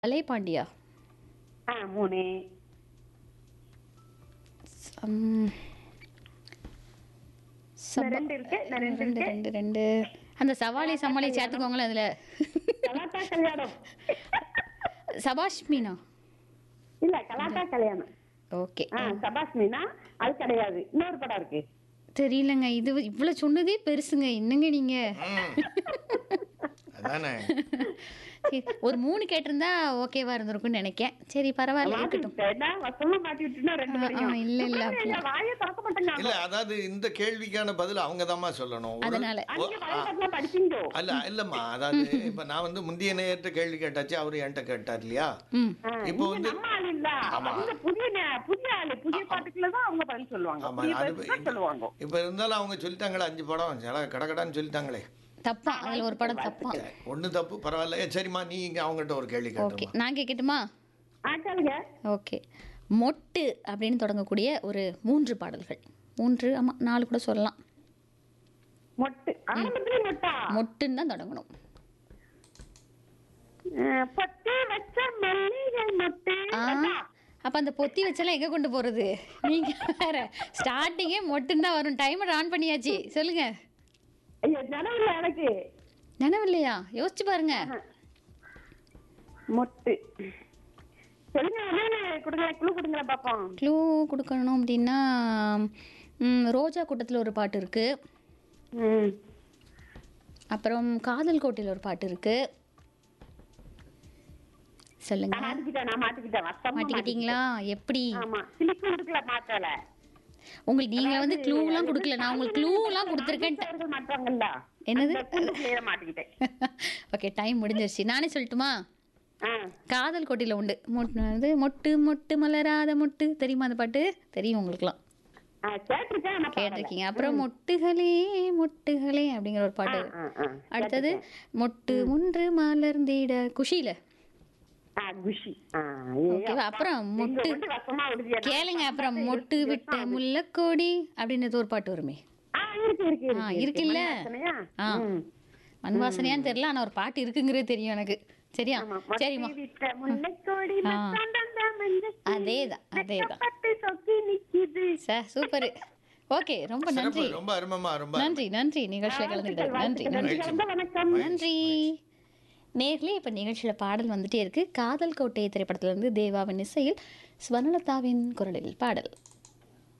அலைபாண்டியா ஆ மூணு உம், சபா- ரெண்டு இருக்கு, நான் ரெண்டு ரெண்டு ரெண்டு ரெண்டு அந்த சவாலி சமாளி சேர்த்துக்கோங்களேன் அதுல கலாட்டா கல்யாணம் சபாஷ் மீனா இல்ல கலாட்டா கல்யாணம் ஓகே ஆ சபாஷ் மீனா அது கிடையாது இன்னொரு படம் இருக்கு தெரியலங்க இது இவ்வளவு சொன்னதே பெருசுங்க என்னங்க நீங்க அதானே சரி, ஒரு மூணு கேட்டிருந்தா ஓகேவா இருந்திருக்கும்னு நினைக்கேன் சரி பரவாயில்ல இருக்கட்டும் மாட்டி விட்டேன். என்ன வசமா மாட்டி விட்டுனா ரெண்டு ஆ, பேரையும் ஆ, இல்ல, இல்ல, அப்புறம் அப்படி- என் வாயை திறக்க மாட்டேங்க இல்ல அதாவது இந்த கேள்விக்கான பதில் அவங்க சொல்லணும் ஒரு- அதனால. அங்க வாயை படிச்சீங்க அல்ல இல்லம்மா அதாவது இப்ப நான் வந்து முந்தைய நேரத்தை கேள்வி கேட்டாச்சு அவரு என்கிட்ட கேட்டார் இல்லையா ம் இப்போ வந்து நம்ம ஆள் இல்ல அவங்க புதிய நே- புதிய ஆளு புதிய பாட்டுக்குள்ள தான் அவங்க பதில் சொல்லுவாங்க ஆமா புதிய அது பேருக்கு தான் சொல்லுவாங்க இப்ப இருந்தாலும் அவங்க சொல்லிட்டாங்களே அஞ்சு படம் சில கடகடான்னு சொல்லிட்டாங்களே தப்பா அதுல ஒரு படம் தப்பா ஒண்ணு தப்பு பரவாயில்ல ஏ, சரிம்மா நீ இங்க அவங்ககிட்ட ஒரு கேள்வி ஓகே கேட்டுருமா நான் கேட்கட்டுமா ஆ கேளுங்க ஓகே மொட்டு அப்படின்னு தொடங்கக்கூடிய ஒரு மூன்று பாடல்கள் மூன்று ஆமா நாலு கூட சொல்லலாம் மொட்டு ஆரம்பத்திலே மொட்டா மொட்டுன்னு தான் தொடங்கணும் அஹ், பொட்டு வச்ச மல்லிகை மொட்டு ஆ அப்ப அந்த பொத்தி வச்செல்லாம் எங்க கொண்டு போறது நீங்க வேற ஸ்டார்டிங்கே மொட்டுன்னு தான் வரும் டைமர் ஆன் பண்ணியாச்சு சொல்லுங்க ஐயோ நினைவில்ல எனக்கு நினைவில்லையா யோசிச்சு பாருங்க மொட்டு சொல்லுங்க என்னன்னு கொடுங்க குழு கொடுங்களேன் பாப்போம் க்ளூ கொடுக்கணும் அப்படின்னா ம், ரோஜா கூட்டத்தில் ஒரு பாட்டு இருக்கு ம் அப்புறம் காதல் கோட்டையில் ஒரு பாட்டு இருக்கு சொல்லுங்க நான் மாட்டிக்கிட்டேன் நான் மாட்டிக்கிட்டேன் வசமா மாட்டிக்கிட்டீங்களா எப்படி மாட்டிக்கிட்டேன். ஆமா சிலிக்கு கொடுக்கல மாத்தல உங்களுக்கு நீங்க வந்து க்ளூலாம் கொடுக்கல நான் உங்களுக்கு க்ளூலாம் கொடுத்துருக்கேன் அவர்கள் மாட்டாங்கல்ல என்னது? அந்த குழுக்குள்ளேயே மாட்டிக்கிட்டேன் ஓகே டைம் முடிஞ்சிருச்சு நானே சொல்லட்டுமா ஆ காதல் கோட்டையில் உண்டு மொட்டு வந்து மொட்டு மொட்டு மலராத மொட்டு தெரியுமா அந்த பாட்டு தெரியும் உங்களுக்குலாம் ஆ, கேட்டிருக்கேன் ஆனா பாடல. கேட்டிருக்கீங்க அப்புறம் மொட்டுகளே மொட்டுகளே அப்படிங்கிற ஒரு பாட்டு ஆ, ஆ. அடுத்தது மொட்டு ஒன்று மலர்ந்திட குஷியில ஆ, குஷி ஆ, ஐயோ, ஓகேவா அப்புறம் நீங்க மொட்டு வந்து வசமா விடுதியா? கேளுங்க அப்புறம் மொட்டு விட்ட முல்லக்கோடி அப்படின்னு ஒரு பாட்டு வருமே ஆ, இருக்கு, இருக்கு, ஆ, இருக்கு, இருக்குல்ல? மண் வாசனையா? ஆ. ம். மண் வாசனையான்னு தெரியல ஆனா ஒரு பாட்டு இருக்குங்கிறது தெரியும் எனக்கு சரியா ஆமா, சரிம்மா மொட்டை விட்ட முல்லைக்கொடி ஆ. மச்சாண்டா மஞ்சள் அதேதான் அதேதான் பட்டு சொக்கி நிக்குது சார் சூப்பர் ஓகே ரொம்ப நன்றி சிறப்பு ரொம்ப அருமமா ரொம்ப நன்றி நன்றி நிகழ்ச்சியில் கலந்துக்கிட்டது நன்றி நன்றி ரொம்ப வணக்கம் நன்றி நேர்லயே இப்போ நிகழ்ச்சியில் பாடல் வந்துட்டே இருக்கு காதல் கோட்டை திரைப்படத்திலிருந்து தேவாவின் இசையில் ஸ்வர்ணலதாவின் குரலில் பாடல்